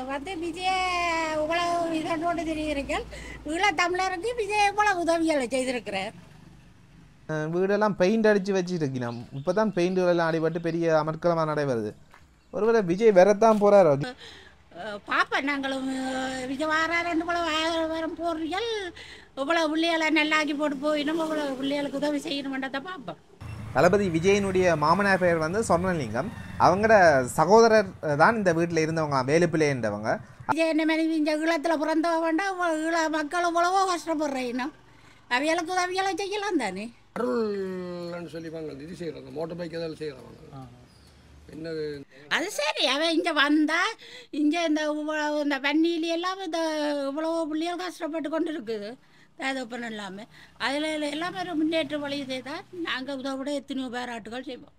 வந்து விஜய இவ்வளவு இதோடு தெரிகிறீர்கள் ஈழத்தமிழருக்கு விஜய் இவ்வளவு உதவிகளை செய்திருக்கிறார் அஹ் வீடெல்லாம் பெயிண்ட் அடித்து வச்சுருக்கணும் இப்போ தான் பெயிண்டுகள் எல்லாம் அடிபட்டு பெரிய அமர்க்கலமாக நடைபெறுது ஒருவேளை விஜய் வரத்தான் போகிறாரோ அஹ் பாப்பேன் நாங்களும் அஹ், விஜய் வாரார் ரெண்டு போல வாரம் போடுறீர்கள் இவ்வளவு பிள்ளைகளை நல்லாக்கி போட்டு போயிடும் இவ்வளவு பிள்ளைகளுக்கு உதவி செய்யணுமென்றதை பார்ப்போம் தளபதி விஜயனுடைய மாமனார் பெயர் வந்து சொர்ணலிங்கம் அவங்களோட சகோதரர் தான் இந்த வீட்டில் இருந்தவங்க வேலுப்பிள்ளைன்றவங்க விஜய் என்ன மனைவி இந்த ஈழத்தில் பிறந்தவ வேண்டாம் இவ்வ- ஈழ மக்கள் இவ்வளவோ கஷ்டப்படுற இன்னும் அவைகளுக்கு உதவிகளை செய்யலாம் தானே அருள்னு சொல்லிப்பாங்க இது செய்கிறாங்க மோட்டர் பைக் ஏதாவது செய்கிறவங்க என்ன அது சரி அவன் இங்கே வந்தா இங்கே இந்த இவ்வளவு இந்த பன்னியில எல்லாம் இந்த இவ்வளோ பிள்ளைகள் கஷ்டப்பட்டு கொண்டு இருக்குது தேதப்பன் இல்லாமல் அதில் எல்லாமே ஒரு முன்னேற்ற வழி செய்தால் நாங்கள் உதவிட எத்தனையோ பேராட்டுகள் செய்வோம்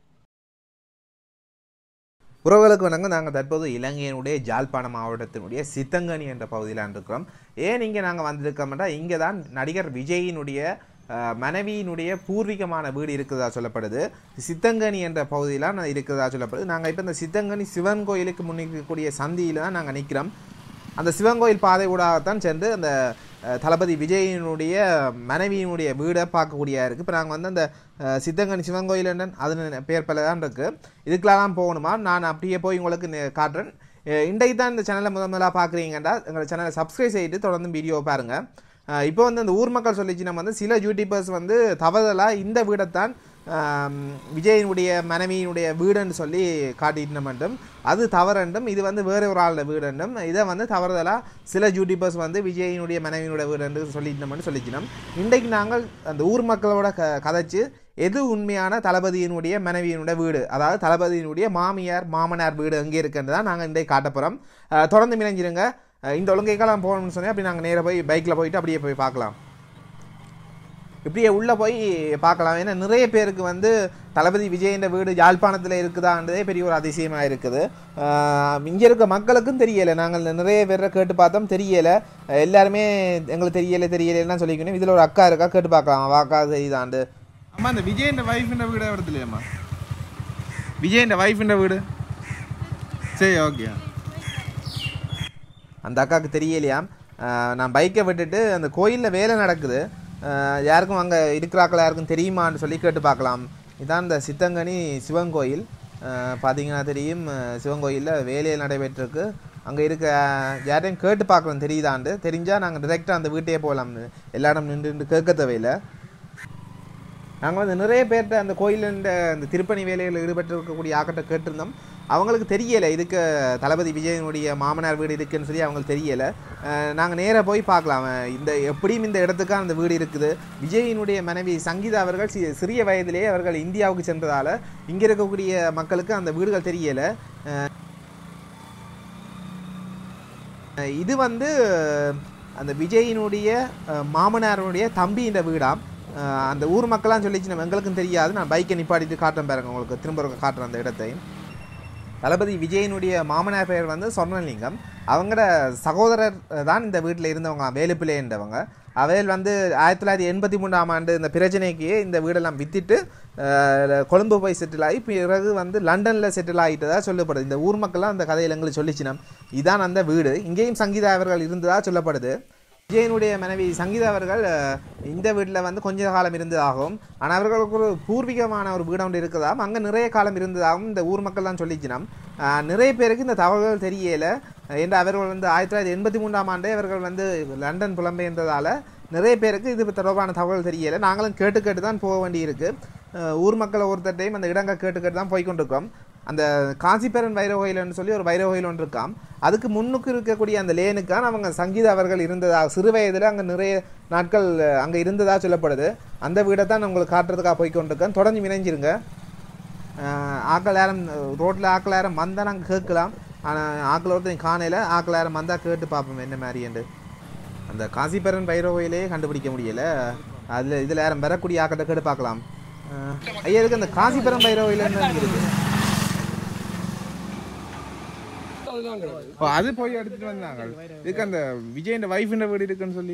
உறவுகளுக்கு வணக்கம் நாங்கள் தற்போது இலங்கையினுடைய ஜாழ்ப்பாண மாவட்டத்தினுடைய சித்தங்கனி என்ற பகுதியில் இருக்கிறோம் ஏன் இங்கே நாங்கள் வந்திருக்கோம்னா இங்கே தான் நடிகர் விஜயினுடைய அஹ், மனைவியினுடைய பூர்வீகமான வீடு இருக்கிறதா சொல்லப்படுது சித்தங்கனி என்ற பகுதியில் இருக்கிறதா சொல்லப்படுது நாங்கள் இப்போ இந்த சித்தங்கனி சிவன் கோயிலுக்கு முன்னிக்கக்கூடிய சந்தியில் தான் நாங்கள் நிற்கிறோம் அந்த சிவன் கோயில் பாதை ஊடாகத்தான் சென்று அந்த அஹ், தளபதி விஜயினுடைய மனைவியினுடைய வீடை பார்க்கக்கூடியா இருக்குது இப்போ நாங்கள் வந்து அந்த அஹ், சித்தங்கனி சிவன் கோயில் என்னன்னு அது பேர் பல தான் இருக்குது இதுக்கெல்லாம் போகணுமா நான் அப்படியே போய் உங்களுக்கு நே- காட்டுறேன் அஹ், இன்றைக்கு தான் இந்த சேனலை முதல் முதலாக பார்க்குறீங்கடா எங்கள் சேனலை சப்ஸ்கிரைப் செய்துட்டு தொடர்ந்து வீடியோ பாருங்கள் அஹ், இப்போ வந்து அந்த ஊர் மக்கள் சொல்லிச்சு நம்ம வந்து சில யூடியூபர்ஸ் வந்து தவறுதலாக இந்த வீடைத்தான் ஆம், விஜயினுடைய மனைவியினுடைய வீடுன்னு சொல்லி காட்டிட்டு மட்டும் அது தவறண்டும் இது வந்து வேற ஒரு ஆளோட வீடுண்டும் இதை வந்து தவறுதலாக சில யூடியூபர்ஸ் வந்து விஜயினுடைய மனைவியினுடைய வீடுன்னு சொல்லிட்டு மட்டும் சொல்லிச்சினோம் இன்றைக்கு நாங்கள் அந்த ஊர் மக்களோட க கதைச்சு எது உண்மையான தளபதியினுடைய மனைவியினுடைய வீடு அதாவது தளபதியினுடைய மாமியார் மாமனார் வீடு எங்கே இருக்குன்னு தான் நாங்கள் இன்றைக்கு காட்ட போகிறோம் தொடர்ந்து மினஞ்சிருங்க அஹ் இந்த ஒழுங்கைக்கெல்லாம் போகணும்னு சொன்னேன் அப்படி நாங்கள் நேராக போய் பைக்கில் போயிட்டு அப்படியே போய் பார்க்கலாம் இப்படியே உள்ளே போய் பார்க்கலாம் ஏன்னா நிறைய பேருக்கு வந்து தளபதி விஜயின் வீடு யாழ்ப்பாணத்தில் இருக்குதான்றதே பெரிய ஒரு அதிசயமாக இருக்குது இங்கே இருக்க மக்களுக்கும் தெரியலை நாங்கள் நிறைய பேரை கேட்டு பார்த்தோம் தெரியலை எல்லாருமே எங்களுக்கு தெரியலை தெரியலைன்னா சொல்லிக்கணும் இதில் ஒரு அக்கா இருக்கா கேட்டு பார்க்கலாம் வாக்கா தெரியுதாண்டு அம்மா இந்த விஜயின் வைஃபின் வீடு இடத்துலையம்மா விஜயின் வைஃபின் வீடு சரி ஓகே அந்த அக்காவுக்கு தெரியலையாம் ஆஹ் நான் பைக்கை விட்டுட்டு அந்த கோயிலில் வேலை நடக்குது ஆஹ் யாருக்கும் அங்கே இருக்கிறாக்கள் யாருக்கும் தெரியுமான்னு சொல்லி கேட்டு பார்க்கலாம் இதான் இந்த சித்தங்கனி சிவன் கோயில் ஆஹ் பார்த்தீங்கன்னா தெரியும் ஆஹ் சிவன் கோயிலில் வேலையில் நடைபெற்றிருக்கு அங்கே இருக்க யாரையும் கேட்டு பார்க்கலாம் தெரியுதாண்டு தெரிஞ்சால் நாங்கள் டிரெக்டாக அந்த வீட்டையே போகலாம் எல்லா இடம் நின்று நின்று கேட்க தேவையில்லை நாங்கள் வந்து நிறைய பேர்கிட்ட அந்த கோயிலில் இந்த இந்த திருப்பணி வேலைகளில் ஈடுபட்டு இருக்கக்கூடிய ஆக்கத்தை கேட்டிருந்தோம் அவங்களுக்கு தெரியலை இதுக்கு தளபதி விஜயனுடைய மாமனார் வீடு இருக்குன்னு சொல்லி அவங்களுக்கு தெரியலை நாங்கள் நேராக போய் பார்க்கலாம் அஹ் இந்த எப்படியும் இந்த இடத்துக்காக அந்த வீடு இருக்குது விஜயினுடைய மனைவி சங்கீதா அவர்கள் சி- சிறிய வயதிலேயே அவர்கள் இந்தியாவுக்கு சென்றதால் இங்கே இருக்கக்கூடிய மக்களுக்கு அந்த வீடுகள் தெரியலை அஹ் இது வந்து அந்த விஜயினுடைய அஹ், மாமனாருடைய தம்பின்ற வீடாம் அஹ், அந்த ஊர் மக்களாம் சொல்லிச்சு நம்ம எங்களுக்கும் தெரியாது நான் பைக்கை நிப்பாட்டிட்டு காட்டுறேன் பாருங்க உங்களுக்கு திரும்ப ஒருக்கா காட்டுறேன் அந்த இடத்தை தளபதி விஜயனுடைய மாமனார் பெயர் வந்து சொர்ணலிங்கம் அவங்களோட சகோதரர் தான் இந்த வீட்டில் இருந்தவங்க வேலுப்பிள்ளைன்றவங்க அவையில் வந்து ஆயிரத்தி தொள்ளாயிரத்தி எண்பத்தி மூணாம் ஆண்டு இந்த பிரச்சனைக்கு இந்த வீடெல்லாம் வித்துட்டு அஹ், கொழும்பு போய் செட்டில் ஆகி பிறகு வந்து லண்டனில் செட்டில் ஆகிட்டதா சொல்லப்படுது இந்த ஊர் மக்கள்லாம் அந்த கதையில் எங்களுக்கு சொல்லிச்சினம் இதான் அந்த வீடு இங்கேயும் சங்கீதா அவர்கள் இருந்ததா சொல்லப்படுது விஜயனுடைய மனைவி சங்கீதா அவர்கள் அஹ், இந்த வீட்டில் வந்து கொஞ்ச காலம் இருந்ததாகவும் ஆனால் அவர்களுக்கு ஒரு பூர்வீகமான ஒரு வீடு ஒன்று இருக்குதாம் அங்கே நிறைய காலம் இருந்ததாகவும் இந்த ஊர் மக்கள் தான் சொல்லிச்சினம் அஹ், நிறைய பேருக்கு இந்த தகவல்கள் தெரியல என்று அவர்கள் வந்து ஆயிரத்தி தொள்ளாயிரத்தி எண்பத்தி மூன்றாம் ஆண்டே அவர்கள் வந்து லண்டன் புலம்பெயர்ந்ததால் நிறைய பேருக்கு இது தொடர்பான தகவல் தெரியல நாங்களும் கேட்டு கேட்டு தான் போக வேண்டியிருக்கு அஹ், ஊர் மக்களை ஒருத்தட்டையும் அந்த இடங்கள் கேட்டு கேட்டு தான் போய்க்கொண்டிருக்கோம் அந்த காசிப்பேரன் வைர கோயில்னு சொல்லி ஒரு வைர கோயில் ஒன்று இருக்காம் அதுக்கு முன்னுக்கு இருக்கக்கூடிய அந்த லேனுக்கான அவங்க சங்கீத அவர்கள் இருந்ததா சிறு வயதில் அங்கே நிறைய நாட்கள் அங்கே இருந்ததா சொல்லப்படுது அந்த வீடை தான் நான் உங்களுக்கு காட்டுறதுக்காக போய் கொண்டிருக்கேன் தொடர்ந்து இணைஞ்சிருங்க ஆஹ் ஆக்கள் யாரும் ரோட்டில் ஆக்கள் யாரும் வந்தால் நாங்கள் கேட்கலாம் ஆனால் ஆக்கள் ஒருத்தன் காணையில் ஆக்கள் யாரும் வந்தால் கேட்டு பார்ப்போம் என்ன மாதிரிண்டு அந்த காசிப்பேரன் வைர கோயிலே கண்டுபிடிக்க முடியல அதில் இதில் யாரும் வரக்கூடிய ஆக்கிட்ட கேட்டு பார்க்கலாம் ஆஹ் ஐயா இருக்கு அந்த காசிப்பேரன் வைர கோயில் என்ன இருக்குது அதெல்லாம் கிடையாது ஓ அது போய் எடுத்துட்டு வந்தாங்க இதுக்கு அந்த விஜயின் வைஃபின் வீடு இருக்குன்னு சொல்லி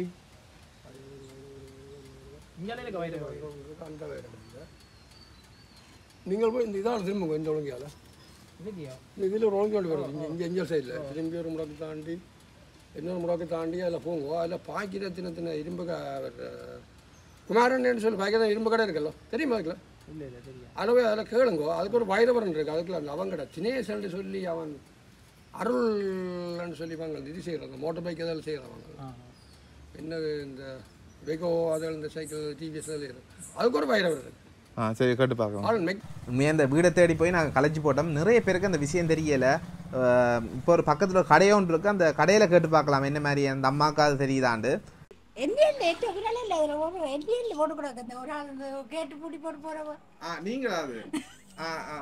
அந்த வேறு இல்லை. நீங்கள் போய் இந்த இதால் திரும்புங்க இந்த ஒழுங்கையால் இதில் ஒரு ஒழுங்கு வருது இங்கே இங்கே எங்கள் சைடில் திரும்பி ஒரு முடக்கு தாண்டி இன்னொரு முடக்கு தாண்டி அதில் போங்க அதில் பாக்கிற சின்ன சின்ன இரும்பு க- அஹ், குமாரன்னு சொல்லி பாய்க்க இரும்பு கடை இருக்குல்ல தெரியுமா அதுக்குள்ள அளவு அதில் கேளுங்கோ அதுக்கு ஒரு வைரவரன் இருக்கு அதுக்குள்ள அந்த அவன் கடை தினேசன் சொல்லி அவன் அருள்னு சொல்லிப்பாங்க இது செய்கிறவங்க மோட்டர் பைக் எதாவது செய்கிறவங்க என்ன இந்த வெகோ அதில் இந்த சைக்கிள் டிவிஎஸ் அதுக்கு ஒரு வைரவர் இருக்கு ஆ சரி கேட்டு பார்க்கலாம் ஆள் மெக் உண்மையாக இந்த வீடை தேடி போய் நாங்கள் கலைச்சி போட்டோம் நிறைய பேருக்கு அந்த விஷயம் தெரியலை இப்போ ஒரு பக்கத்தில் ஒரு கடையை ஒன்று இருக்கு அந்த கடையில் கேட்டு பார்க்கலாம் என்ன மாதிரி அந்த அம்மாவுக்கு அது தெரியுதாண்டு எண்ணியல் எட்டு விரல் இல்லை அதில் ஒரு எண்ணியல் போட்டு கூடாது அந்த ஒரு ஆள் இந்த கேட்டு பூட்டி போட்டு போகிறவ ஆ நீங்களா அது ஆ ஆ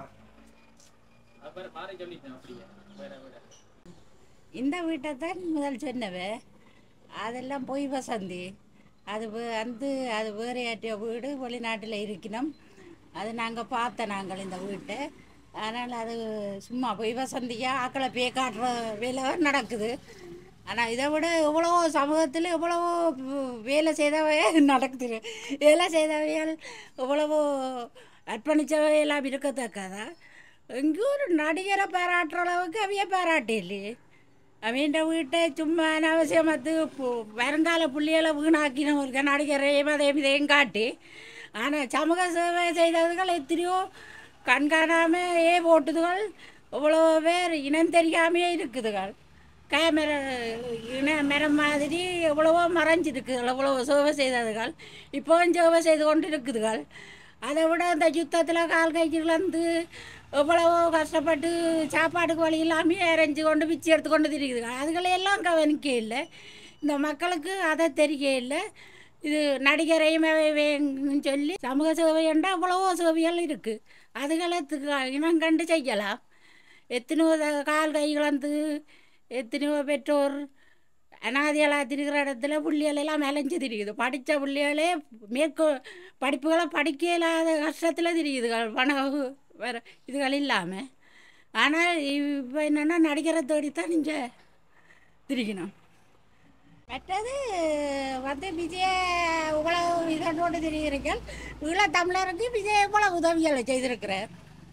இந்த வீட்டை தான் முதல் சொன்னவ அதெல்லாம் பொய் வசந்தி அது வே- வந்து அது வேறையாட்டிய வீடு வெளிநாட்டில் இருக்கணும் அது நாங்கள் பார்த்தோம் நாங்கள் இந்த வீட்டை அதனால் அது சும்மா பொய் வசந்தியாக ஆக்களை பே காட்டுற வேலை நடக்குது ஆனால் இதை விட எவ்வளோ சமூகத்தில் எவ்வளவோ வேலை செய்தவை நடக்குது வேலை செய்தவையால் எவ்வளவோ அர்ப்பணித்தவை எல்லாம் இருக்கத்தக்கதா எங்கேயும் ஒரு நடிகரை பாராட்டுற அளவுக்கு அவைய பாராட்டு இல்லையே அவன் வீட்டை சும்மா அனாவசியமாத்து பு- வருங்கால புள்ளிகளை வீணாக்கின ஒரு நடிகரையும் அதையும் இதையும் காட்டி ஆனால் சமூக சேவை செய்ததுகள் எத்தனையோ கண்காணாமல் ஏ போட்டுதுகள் இவ்வளோ பேர் இனம் தெரியாமையே இருக்குதுகள் கேமரா இன மரம் மாதிரி எவ்வளவோ மறைஞ்சிருக்குதுகள் எவ்வளவோ சேவை செய்ததுகள் இப்போவும் சேவை செய்து கொண்டு இருக்குதுகள் அதை விட இந்த யுத்தத்தில் கால் கை இழந்து எவ்வளவோ கஷ்டப்பட்டு சாப்பாட்டுக்கு வழி இல்லாமல் இறைஞ்சி கொண்டு பிச்சு எடுத்து கொண்டு திரிக்குதுங்க அதுகளையெல்லாம் கவனிக்க இல்லை இந்த மக்களுக்கு அதை தெரிய இல்லை இது நடிகரையும் வேணும்னு சொல்லி சமூக சேவை என்றால் அவ்வளவோ சேவைகள் இருக்குது அதுகளை து- இனம் கண்டு செய்யலாம் எத்தனையோ த- கால் கை இழந்து எத்தனையோ பெற்றோர் அனாதைகளாக திரிகிற இடத்துல புள்ளிகள் எல்லாம் அலைஞ்சு திரியுது படித்த புள்ளிகளே மேற்கோ படிப்புகளை படிக்க இல்லாத கஷ்டத்தில் திரியுதுகள் பணம் வேறு இதுகள் இல்லாமல் ஆனால் இப்போ என்னென்னா நடிகரை தேடித்தான் நீங்கள் திரிக்கணும் மற்றது வந்து விஜய இவ்வளவு இதனோடு திரிகிறீர்கள் ஈழத்தமிழருக்கு விஜய் இவ்வளவு உதவிகளை செய்திருக்கிறார்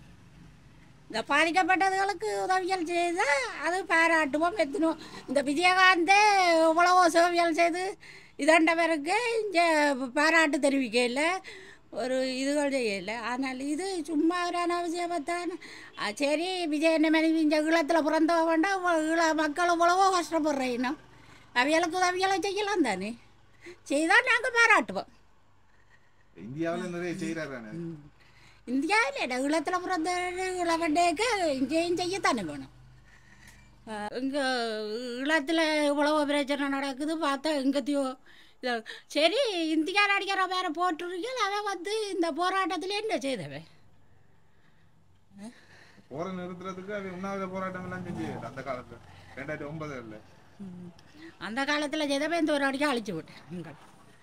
இந்த பாதிக்கப்பட்டவர்களுக்கு உதவிகள் செய்தால் அது பாராட்டுவோம் எத்தனும் இந்த விஜயகாந்தே இவ்வளவோ சேவைகள் செய்து இதண்டவருக்கு இங்கே பாராட்டு தெரிவிக்கல ஒரு இதுகள் செய்யலை ஆனால் இது சும்மா ஒரு அனாவசியத்தான் சரி விஜய் என்ன மனைவி இந்த ஈழத்தில் பிறந்தவ வேண்டாம் இவ்வ- ஈழ மக்கள் இவ்வளவோ கஷ்டப்படுற இன்னும் அவைகளுக்கு உதவிகளை செய்யலாம் தானே செய்தால் நாங்கள் பாராட்டுவோம் இந்தியாவில் நிறைய செய்கிறாரு இந்தியாவில் ஈழத்தில் பிறந்த இளவண்டேக்கு இங்கேயும் செய்யத்தானே வேணும் இங்கே ஈழத்தில் இவ்வளோ பிரச்சனை நடக்குது பார்த்தா எங்கத்தையோ இத சரி இந்தியா நடிக்கிற வேற போட்டுருக்கீங்க அவன் வந்து இந்த போராட்டத்தில் என்ன செய்தவன் போற நிறுத்துறதுக்கு அவன் உண்ணாவிர போராட்டம் எல்லாம் செஞ்சு அந்த காலத்துல ரெண்டாயிரத்தி ஒன்பதுல அந்த காலத்தில் செய்தவன் இந்த ஒரு அடிக்க அழிச்சு விட்டேன் எங்கள்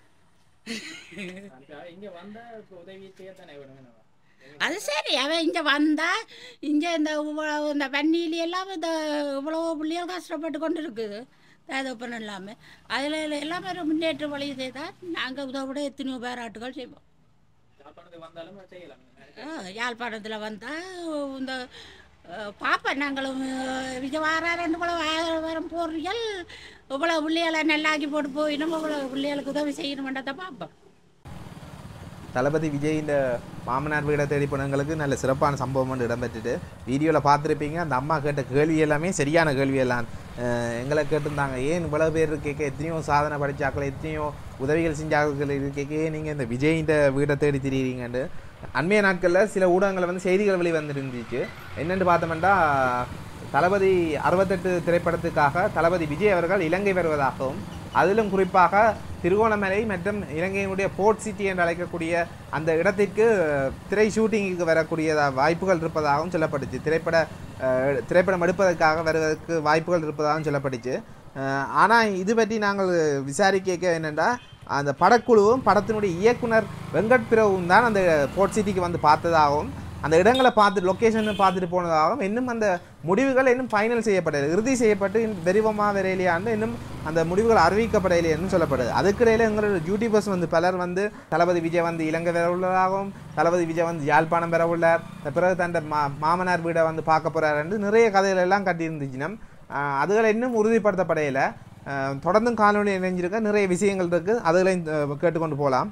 இங்க வந்தா இப்ப உதவி செய்யத்தானே வேணும் அது சரி அவன் இங்கே வந்தா இங்கே இந்த இவ்வளவு இந்த பன்னியில எல்லாம் இந்த இவ்வளோ பிள்ளைகள் கஷ்டப்பட்டு கொண்டு இருக்குது தேதப்பன் இல்லாமல் அதில் எல்லாமே ஒரு முன்னேற்ற வழி செய்தால் நாங்கள் இதை விட எத்தனையோ பேராட்டுகள் செய்வோம் யாழ்ப்பாணத்துக்கு வந்தாலும் செய்யலாம் ஆ, யாழ்ப்பாணத்தில் வந்தால் இந்த பார்ப்பேன் நாங்களும் விஜய் வார ரெண்டு போல வாரம் போடுறீர்கள் இவ்வளோ பிள்ளைகளை நல்லாக்கி போட்டு போயிடும் இவ்வளோ பிள்ளைகளுக்கு உதவி செய்யணுமென்றதை பார்ப்போம் தளபதி விஜயின் மாமனார் வீடை தேடி போனவங்களுக்கு நல்ல சிறப்பான சம்பவம் ஒன்று இடம்பெற்றுட்டு வீடியோவில் பார்த்துருப்பீங்க அந்த அம்மா கேட்ட கேள்வி எல்லாமே சரியான கேள்வி எல்லாம் அஹ் எங்களை கேட்டிருந்தாங்க ஏன் இவ்வளோ பேர் கேட்க எத்தனையோ சாதனை படித்தாக்கள் எத்தனையோ உதவிகள் செஞ்சாக்கள் கேட்க ஏன் நீங்கள் இந்த விஜயின் வீடை தேடி திரியிறீங்கன்னு அண்மைய நாட்களில் சில ஊடகங்களில் வந்து செய்திகள் வெளி வந்துருந்துச்சு என்னென்னு பார்த்தோம்னா தளபதி அறுபத்தெட்டு திரைப்படத்துக்காக தளபதி விஜய் அவர்கள் இலங்கை வருவதாகவும் அதிலும் குறிப்பாக திருகோணமலை மற்றும் இலங்கையினுடைய போர்ட் சிட்டி என்று அழைக்கக்கூடிய அந்த இடத்திற்கு திரை ஷூட்டிங்குக்கு வரக்கூடிய வாய்ப்புகள் இருப்பதாகவும் சொல்லப்பட்டுச்சு திரைப்பட அஹ், திரைப்படம் எடுப்பதற்காக வருவதற்கு வாய்ப்புகள் இருப்பதாகவும் சொல்லப்பட்டுச்சு ஆனால் இது பற்றி நாங்கள் விசாரிக்க என்னென்னா அந்த படக்குழுவும் படத்தினுடைய இயக்குனர் வெங்கட் பிரபுவும் தான் அந்த போர்ட் சிட்டிக்கு வந்து பார்த்ததாகவும் அந்த இடங்களை பார்த்து லொக்கேஷன் பார்த்துட்டு போனதாகவும் இன்னும் அந்த முடிவுகள் இன்னும் ஃபைனல் செய்யப்படலை இறுதி செய்யப்பட்டு இன்னும் விரிவமாக வரையிலேயாண்டு இன்னும் அந்த முடிவுகள் அறிவிக்கப்படலைன்னு சொல்லப்படுது அதுக்கிடையில் எங்களோட யூடியூபர்ஸ் வந்து பலர் வந்து தளபதி விஜய் வந்து இலங்கை வர உள்ளதாகவும் தளபதி விஜய் வந்து யாழ்ப்பாணம் பெற உள்ளார் பிறகு தன் மா மாமனார் வீடை வந்து பார்க்க போகிறாருன்னு நிறைய கதைகள் எல்லாம் கட்டியிருந்துச்சுன்னா அதுகளை இன்னும் உறுதிப்படுத்தப்படையில அஹ், தொடர்ந்தும் காணொலி இணைஞ்சிருக்க நிறைய விஷயங்கள் இருக்குது அதுகளையும் அஹ், கேட்டுக்கொண்டு போகலாம்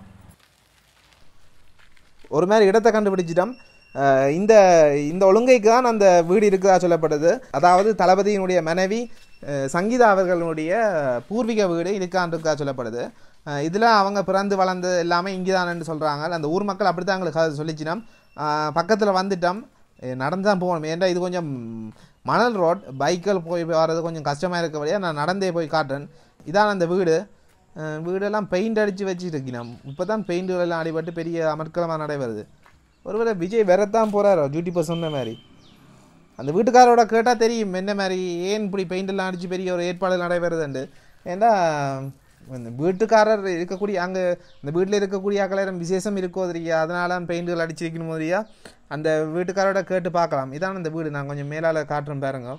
ஒரு மாதிரி இடத்தை கண்டுபிடிச்சிட்டோம் அஹ் இந்த இந்த ஒழுங்கைக்கு தான் அந்த வீடு இருக்குதா சொல்லப்படுது அதாவது தளபதியினுடைய மனைவி அஹ் சங்கீதா அவர்களுடைய பூர்வீக வீடு இருக்கான் இருக்கா சொல்லப்படுது இதில் அவங்க பிறந்து வளர்ந்து எல்லாமே இங்கே தானு சொல்கிறாங்க அந்த ஊர் மக்கள் அப்படி தான் எங்களுக்கு கதை சொல்லிச்சினா பக்கத்தில் வந்துட்டோம் அஹ் நடந்து தான் போகணும் ஏன்டா இது கொஞ்சம் மணல் ரோட் பைக்கில் போய் வர்றது கொஞ்சம் கஷ்டமாக இருக்கபடியாக நான் நடந்தே போய் காட்டுறேன் இதான் அந்த வீடு அஹ் வீடெல்லாம் பெயிண்ட் அடித்து வச்சுருக்கணும் இப்போ தான் பெயிண்ட்டுகளெல்லாம் அடிபட்டு பெரிய அமர்க்கலமாக நடைபெறுது ஒருவேளை விஜய் வரத்தான் போகிறாரோ டியூட்டி இப்போ சொன்ன மாதிரி அந்த வீட்டுக்காரோட கேட்டால் தெரியும் என்ன மாதிரி ஏன் இப்படி பெயிண்டெல்லாம் அடித்து பெரிய ஒரு ஏற்பாடு நடைபெறுதுண்டு ஏன்னா இந்த வீட்டுக்காரர் இருக்கக்கூடிய அங்கே இந்த வீட்டில் இருக்கக்கூடிய ஆக்களேரம் விசேஷம் இருக்கோ தெரியா அதனால பெயிண்டுகள் அடிச்சிருக்கணும் போதியா அந்த வீட்டுக்காரோட கேட்டு பார்க்கலாம் இதான் இந்த வீடு நான் கொஞ்சம் மேலால் காட்டுறேன் பாருங்க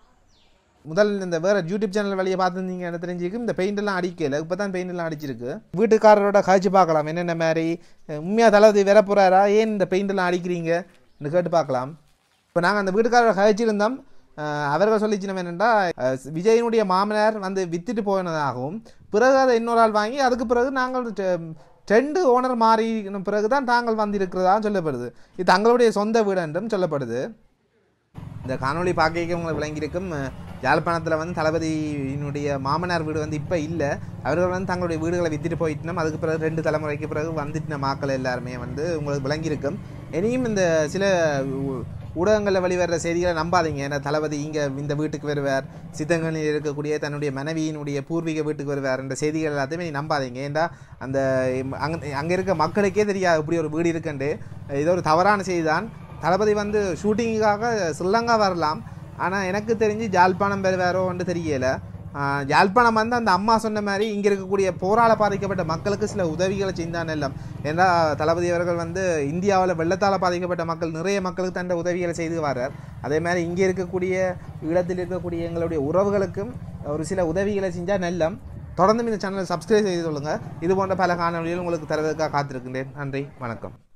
முதல் இந்த வேற யூடியூப் சேனல் வழியை பார்த்துருந்தீங்க என்ன தெரிஞ்சுக்கும் இந்த பெயிண்ட் எல்லாம் அடிக்கல இப்போ தான் பெயிண்ட் எல்லாம் அடிச்சிருக்கு வீட்டுக்காரரோட காய்ச்சி பார்க்கலாம் என்னென்ன மாதிரி உண்மையாக தளபதி வர போறாரா ஏன் இந்த பெயிண்ட் எல்லாம் அடிக்கிறீங்க கேட்டு பார்க்கலாம் இப்போ நாங்கள் அந்த வீட்டுக்காரரை கழிச்சிருந்தோம் அஹ் அவர்கள் சொல்லிச்சினம் என்னென்னா விஜயனுடைய மாமனார் வந்து வித்துட்டு போனதாகவும் பிறகு அதை இன்னொரு ஆள் வாங்கி அதுக்கு பிறகு நாங்கள் டெ- ரெண்டு ஓனர் மாறின பிறகு தான் தாங்கள் வந்திருக்கிறதா சொல்லப்படுது இது தங்களுடைய சொந்த வீடு என்றும் சொல்லப்படுது இந்த காணொளி பார்க்க உங்களுக்கு விளங்கியிருக்கும் அஹ், யாழ்ப்பாணத்தில் வந்து தளபதியினுடைய மாமனார் வீடு வந்து இப்போ இல்லை அவர்கள் வந்து தங்களுடைய வீடுகளை வித்துட்டு போயிட்டோம் அதுக்கு பிறகு ரெண்டு தலைமுறைக்கு பிறகு வந்துட்டின மாக்கள் எல்லாருமே வந்து உங்களுக்கு விளங்கியிருக்கும் இனியும் இந்த சில ஊ- ஊடகங்களில் வெளிவர செய்திகளை நம்பாதீங்க ஏன்னா தளபதி இங்கே இந்த வீட்டுக்கு வருவார் சித்தங்களில் இருக்கக்கூடிய தன்னுடைய மனைவியினுடைய பூர்வீக வீட்டுக்கு வருவார் என்ற செய்திகள் எல்லாத்தையுமே நீ நம்பாதீங்க ஏன்டா அந்த அங்கே அங்கே இருக்க மக்களுக்கே தெரியாது இப்படி ஒரு வீடு இருக்குண்டு இது ஒரு தவறான செய்தி தான் தளபதி வந்து ஷூட்டிங்குக்காக ஸ்ரீலங்கா வரலாம் ஆனால் எனக்கு தெரிஞ்சு ஜாழ்ப்பாணம் வருவாரோன்னு தெரியல ஆஹ் யாழ்ப்பாணம் வந்து அந்த அம்மா சொன்ன மாதிரி இங்கே இருக்கக்கூடிய போரால பாதிக்கப்பட்ட மக்களுக்கு சில உதவிகளை செய்தான் எல்லாம் ஏன்னா தளபதி அவர்கள் வந்து இந்தியாவில் வெள்ளத்தால் பாதிக்கப்பட்ட மக்கள் நிறைய மக்களுக்கு தந்த உதவிகளை செய்து வர்றார் அதே மாதிரி இங்கே இருக்கக்கூடிய இடத்தில் இருக்கக்கூடிய எங்களுடைய உறவுகளுக்கும் ஒரு சில உதவிகளை செஞ்சால் நல்லம் தொடர்ந்து இந்த சேனலை சப்ஸ்கிரைப் செய்து கொள்ளுங்கள் இது போன்ற பல காணொலிகள் உங்களுக்கு தருவதற்காக காத்திருக்கின்றேன் நன்றி வணக்கம்